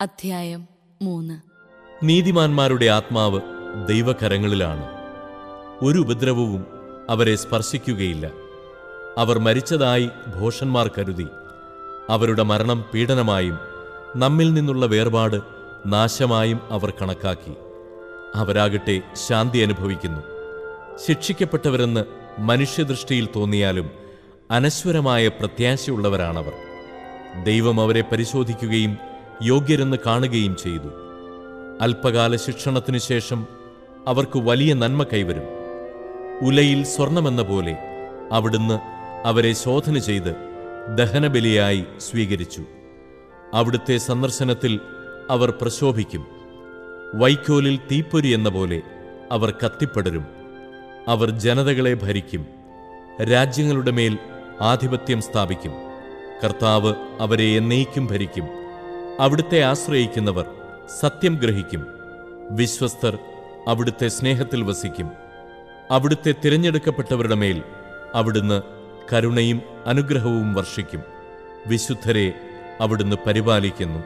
അധ്യായം മൂന്ന് നീതിമാന്മാരുടെ ആത്മാവ് ദൈവകരങ്ങളിലാണ് ഒരു ഉപദ്രവവും അവരെ സ്പർശിക്കുകയില്ല അവർ മരിച്ചതായി ഭോഷന്മാർ കരുതി അവരുടെ മരണം പീഡനമായും നമ്മിൽ നിന്നുള്ള വേർപാട് നാശമായും അവർ കണക്കാക്കി അവരാകട്ടെ ശാന്തി അനുഭവിക്കുന്നു ശിക്ഷിക്കപ്പെട്ടവരെന്ന് മനുഷ്യദൃഷ്ടിയിൽ തോന്നിയാലും അനശ്വരമായ പ്രത്യാശയുള്ളവരാണവർ ദൈവം അവരെ പരിശോധിക്കുകയും യോഗ്യരെന്ന് കാണുകയും ചെയ്തു അല്പകാല ശിക്ഷണത്തിനു ശേഷം അവർക്ക് വലിയ നന്മ കൈവരും ഉലയിൽ സ്വർണമെന്ന പോലെ അവിടുന്ന് അവരെ ശോധന ചെയ്ത് ദഹനബലിയായി സ്വീകരിച്ചു അവിടുത്തെ സന്ദർശനത്തിൽ അവർ പ്രശോഭിക്കും വൈക്കോലിൽ തീപ്പൊരി എന്ന പോലെ അവർ കത്തിപ്പടരും അവർ ജനതകളെ ഭരിക്കും രാജ്യങ്ങളുടെ മേൽ ആധിപത്യം സ്ഥാപിക്കും കർത്താവ് അവരെ എന്നേക്കും ഭരിക്കും അവിടുത്തെ ആശ്രയിക്കുന്നവർ സത്യം ഗ്രഹിക്കും വിശ്വസ്തർ അവിടുത്തെ സ്നേഹത്തിൽ വസിക്കും അവിടുത്തെ തിരഞ്ഞെടുക്കപ്പെട്ടവരുടെ മേൽ അവിടുന്ന് കരുണയും അനുഗ്രഹവും വർഷിക്കും വിശുദ്ധരെ അവിടുന്ന് പരിപാലിക്കുന്നു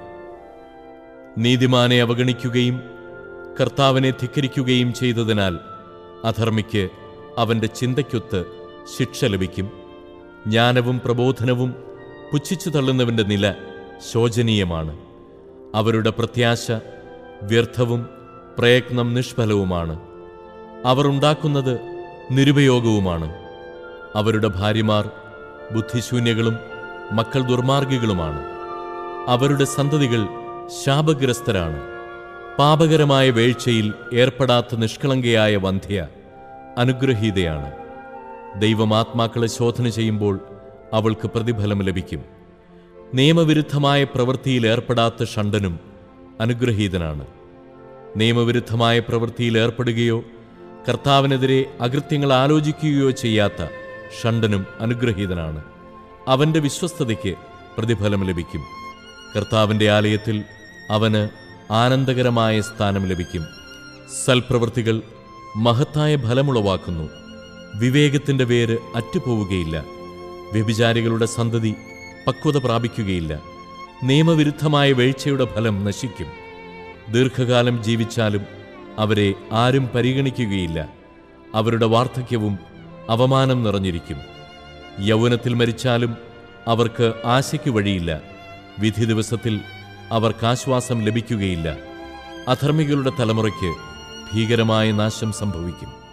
നീതിമാനെ അവഗണിക്കുകയും കർത്താവിനെ ധിക്കരിക്കുകയും ചെയ്തതിനാൽ അധർമ്മിക്ക് അവന്റെ ചിന്തയ്ക്കൊത്ത് ശിക്ഷ ലഭിക്കും ജ്ഞാനവും പ്രബോധനവും പുച്ഛിച്ചു തള്ളുന്നവന്റെ നില ശോചനീയമാണ് അവരുടെ പ്രത്യാശ വ്യർത്ഥവും പ്രയത്നം നിഷ്ഫലവുമാണ് അവർ ഉണ്ടാക്കുന്നത് നിരുപയോഗവുമാണ് അവരുടെ ഭാര്യമാർ ബുദ്ധിശൂന്യകളും മക്കൾ ദുർമാർഗികളുമാണ് അവരുടെ സന്തതികൾ ശാപഗ്രസ്തരാണ് പാപകരമായ വീഴ്ചയിൽ ഏർപ്പെടാത്ത നിഷ്കളങ്കയായ വന്ധ്യ അനുഗ്രഹീതയാണ് ദൈവം ആത്മാക്കളെ ശോധന ചെയ്യുമ്പോൾ അവൾക്ക് പ്രതിഫലം ലഭിക്കും നിയമവിരുദ്ധമായ പ്രവൃത്തിയിൽ ഏർപ്പെടാത്ത ഷണ്ടനും അനുഗ്രഹീതനാണ് നിയമവിരുദ്ധമായ പ്രവൃത്തിയിൽ ഏർപ്പെടുകയോ കർത്താവിനെതിരെ അകൃത്യങ്ങൾ ആലോചിക്കുകയോ ചെയ്യാത്ത ഷണ്ടനും അനുഗ്രഹീതനാണ് അവന്റെ വിശ്വസ്തതയ്ക്ക് പ്രതിഫലം ലഭിക്കും കർത്താവിന്റെ ആലയത്തിൽ അവന് ആനന്ദകരമായ സ്ഥാനം ലഭിക്കും സൽപ്രവൃത്തികൾ മഹത്തായ ഫലമുളവാക്കുന്നു വിവേകത്തിന്റെ വേര് അറ്റുപോവുകയില്ല വ്യഭിചാരികളുടെ സന്തതി പക്വത പ്രാപിക്കുകയില്ല നിയമവിരുദ്ധമായ വീഴ്ചയുടെ ഫലം നശിക്കും ദീർഘകാലം ജീവിച്ചാലും അവരെ ആരും പരിഗണിക്കുകയില്ല അവരുടെ വാർദ്ധക്യവും അവമാനം നിറഞ്ഞിരിക്കും യൗവനത്തിൽ മരിച്ചാലും അവർക്ക് ആശയ്ക്ക് വഴിയില്ല വിധി ദിവസത്തിൽ അവർക്ക് ആശ്വാസം ലഭിക്കുകയില്ല അധർമ്മികളുടെ തലമുറയ്ക്ക് ഭീകരമായ നാശം സംഭവിക്കും